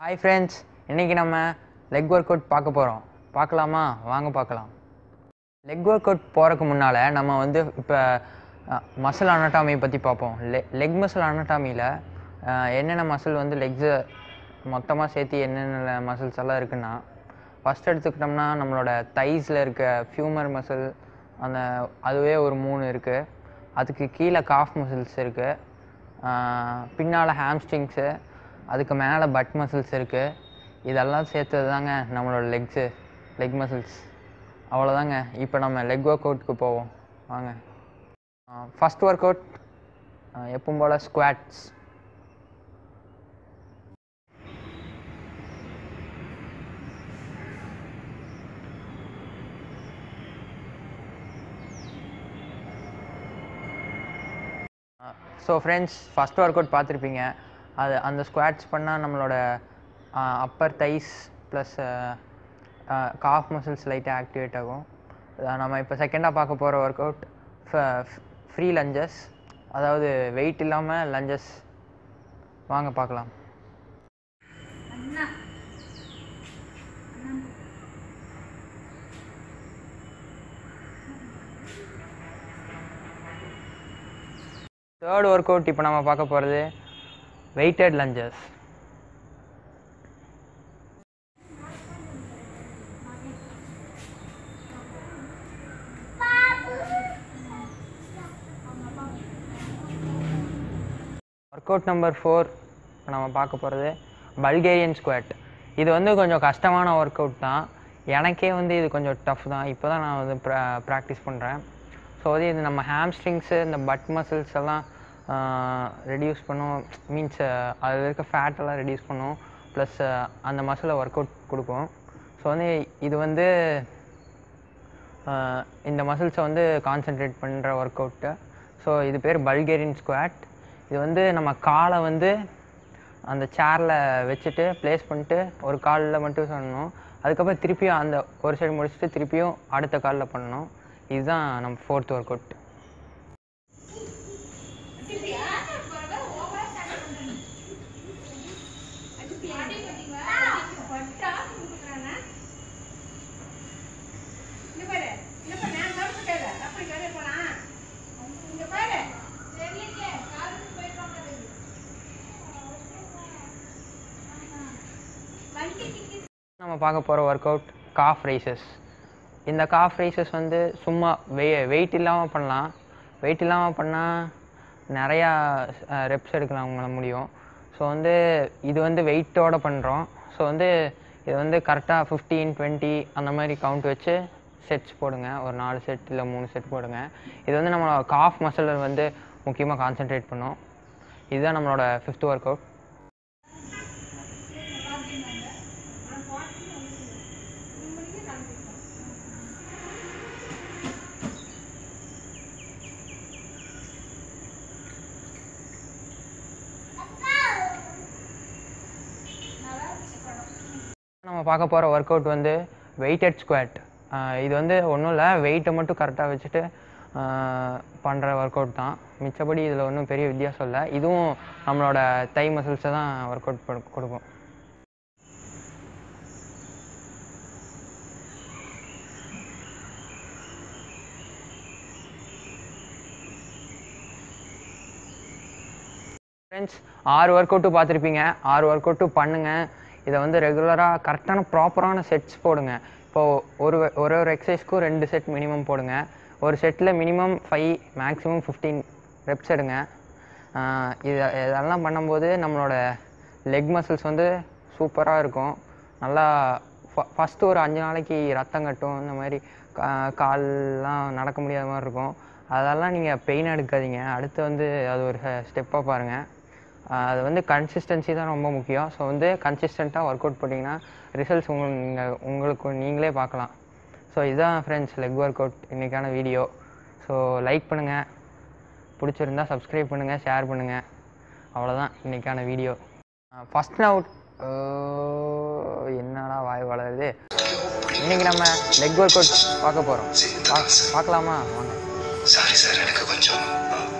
hi friends இன்றைக்கி நம்ம leg work out பார்க்க போகிறோம் பார்க்கலாமா வாங்க பார்க்கலாம் லெக் ஒர்க் அவுட் போகிறதுக்கு முன்னால் நம்ம வந்து இப்போ மசில் அனட்டாமியை பற்றி பார்ப்போம் லெ லெக் மசில் அனட்டாமியில் என்னென்ன மசில் வந்து லெக்ஸு மொத்தமாக சேர்த்து என்னென்ன மசில்ஸ் எல்லாம் இருக்குன்னா ஃபஸ்ட் எடுத்துக்கிட்டோம்னா நம்மளோட தைஸில் இருக்க ஃபியூமர் மசில் அந்த அதுவே ஒரு மூணு இருக்குது அதுக்கு கீழே காஃப் மசில்ஸ் இருக்குது பின்னால் ஹாம்ஸ்ட்ரிங்ஸு அதுக்கு மேலே பட் மசில்ஸ் இருக்குது இதெல்லாம் சேர்த்தது தாங்க நம்மளோட லெக்ஸு லெக் மசில்ஸ் அவ்வளோதாங்க இப்போ நம்ம லெக் ஒர்க் அவுட்டுக்கு போவோம் வாங்க ஃபஸ்ட் ஒர்க் அவுட் எப்பவும் போல் squats so friends first workout பார்த்துருப்பீங்க அது அந்த ஸ்குவாட்ஸ் பண்ணால் நம்மளோட upper thighs plus calf muscles லைட்டாக ஆக்டிவேட் ஆகும் அஹ் நம்ம இப்போ செகண்டாக பார்க்க போகிற ஒர்க் அவுட் ஃப்ரீ லஞ்சஸ் அதாவது வெயிட் இல்லாமல் லஞ்சஸ் வாங்க பார்க்கலாம் தேர்ட் ஒர்க் அவுட் இப்போ நம்ம பார்க்க போகிறது weighted lunges workout number four நம்ம பார்க்க போகிறது பல்கேரியன் ஸ்குவாட் இது வந்து கொஞ்சம் கஷ்டமான ஒர்க் அவுட் தான் எனக்கே வந்து இது கொஞ்சம் டஃப் தான் இப்போ தான் நான் வந்து ப்ரா ப்ராக்டிஸ் பண்ணுறேன் ஸோ வந்து இது நம்ம ஹாம்ஸ்ட்ரிங்ஸு இந்த பட் மசில்ஸ் எல்லாம் ரெடியூஸ் பண்ணும் மீன்ஸ் அதில் இருக்க ஃபேட் எல்லாம் ரெடியூஸ் பண்ணும் ப்ளஸ் அந்த மசிலை ஒர்க் அவுட் கொடுக்கும் ஸோ வந்து இது வந்து ஆஹ் இந்த மசில்ஸை வந்து கான்சென்ட்ரேட் பண்ணுற ஒர்க் அவுட்டு ஸோ இது பேர் பல்கேரியன் ஸ்குவாட் இது வந்து நம்ம காலை வந்து அந்த சேரில் வச்சுட்டு ப்ளேஸ் பண்ணிட்டு ஒரு காலில் மட்டும் பண்ணணும் அதுக்கப்புறம் திருப்பியும் அந்த ஒரு சைடு முடிச்சுட்டு திருப்பியும் அடுத்த காலில் பண்ணணும் இதுதான் நம்ம ஃபோர்த் ஒர்க் அவுட் நம்ம பார்க்க போகிற ஒர்க் அவுட் காஃப் ரைசஸ் இந்த காஃப் ரைசஸ் வந்து சும்மா வெ வெயிட் இல்லாமல் பண்ணலாம் வெயிட் இல்லாமல் பண்ணால் நிறையா ரெப்ஸ் எடுக்கலாம் உங்களால முடியும் ஸோ வந்து இது வந்து வெயிட்டோட பண்ணுறோம் ஸோ வந்து இது வந்து கரெக்டாக ஃபிஃப்டீன் டுவெண்ட்டி அந்த மாதிரி கவுண்ட் வச்சு செட்ஸ் போடுங்க ஒரு நாலு செட் இல்லை மூணு செட் போடுங்க இது வந்து நம்மளோட காஃப் மசில் வந்து முக்கியமாக கான்சென்ட்ரேட் பண்ணும் இதுதான் நம்மளோட ஃபிஃப்த் ஒர்க் அவுட் நம்ம பார்க்க போகிற ஒர்க் அவுட் வந்து வெயிட்டட் ஸ்குவாட் இது வந்து ஒன்றும் இல்லை வெயிட்டை மட்டும் கரெக்டாக வச்சுட்டு பண்ணுற ஒர்க் அவுட் தான் மிச்சப்படி இதில் ஒன்றும் பெரிய வித்தியாசம் இல்லை இதுவும் நம்மளோட தை மசில்ஸை தான் ஒர்க் அவுட் கொடுக்கும் ஃப்ரெண்ட்ஸ் ஆறு ஒர்க் அவுட்டு பார்த்துருப்பீங்க ஆறு ஒர்க் அவுட்டு பண்ணுங்கள் இதை வந்து ரெகுலராக கரெக்டான ப்ராப்பரான செட்ஸ் போடுங்க இப்போது ஒரு ஒரு ஒரு எக்ஸசைஸ்க்கும் ரெண்டு செட் மினிமம் போடுங்க ஒரு செட்டில் minimum five maximum fifteen reps எடுங்க ஆஹ் இது இதெல்லாம் பண்ணும்போது நம்மளோட லெக் மசில்ஸ் வந்து சூப்பராக இருக்கும் நல்லா ஃபஸ்ட்டு ஒரு அஞ்சு நாளைக்கு ரத்தம் கட்டும் இந்த மாதிரி கா- கால்லாம் நடக்க முடியாத மாதிரி இருக்கும் அதெல்லாம் நீங்கள் பெயின் எடுக்காதீங்க அடுத்து வந்து அது ஒரு ஸ்டெப்பாக பாருங்கள் அது வந்து கன்சிஸ்டன்சி தான் ரொம்ப முக்கியம் ஸோ வந்து கன்சிஸ்டண்ட்டாக ஒர்க் அவுட் பண்ணிங்கன்னா ரிசல்ட்ஸ் உங்கள் நீங்கள் உங்களுக்கு நீங்களே பார்க்கலாம் ஸோ இதுதான் ஃப்ரெண்ட்ஸ் லெக் ஒர்க் அவுட் இன்றைக்கான வீடியோ ஸோ லைக் பண்ணுங்கள் பிடிச்சிருந்தா சப்ஸ்கிரைப் பண்ணுங்கள் ஷேர் பண்ணுங்கள் அவ்வளோதான் இன்றைக்கான வீடியோ ஃபஸ்ட் அவுட் என்னடா வாய் வளருது இன்றைக்கி நம்ம லெக் ஒர்க் அவுட் பார்க்க போகிறோம் பார்க்கலாமா வாங்க சாரி சார் எனக்கு கொஞ்சம்